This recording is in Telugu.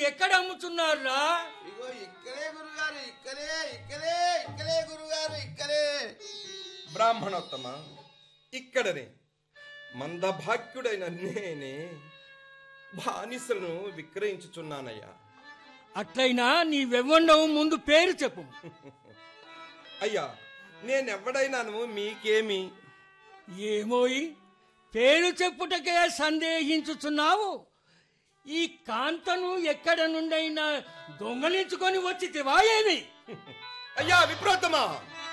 ఎక్కడ అమ్ముతున్నారా ఇగో ఇక్కడే గురుగారు ఇక్కడే ఇక్కడే ఇక్కడే గురుగారు ఇక్కడే బ్రాహ్మణోత్తమ ఇక్కడనే మందభాగ్యుడైన నేనే బానిసలను విక్రయించుచున్నానయ్యా అట్లయినా నీవెవ్వండవు ముందు పేరు చెప్పు అయ్యా నేనెవ్వడైనాను మీకేమి ఏమోయి పేరు చెప్పుటకే సందేహించుచున్నావు ఈ కాంతను ఎక్కడ నుండైనా దొంగలించుకొని వచ్చి ఏమి అయ్యా విప్రోత్తమ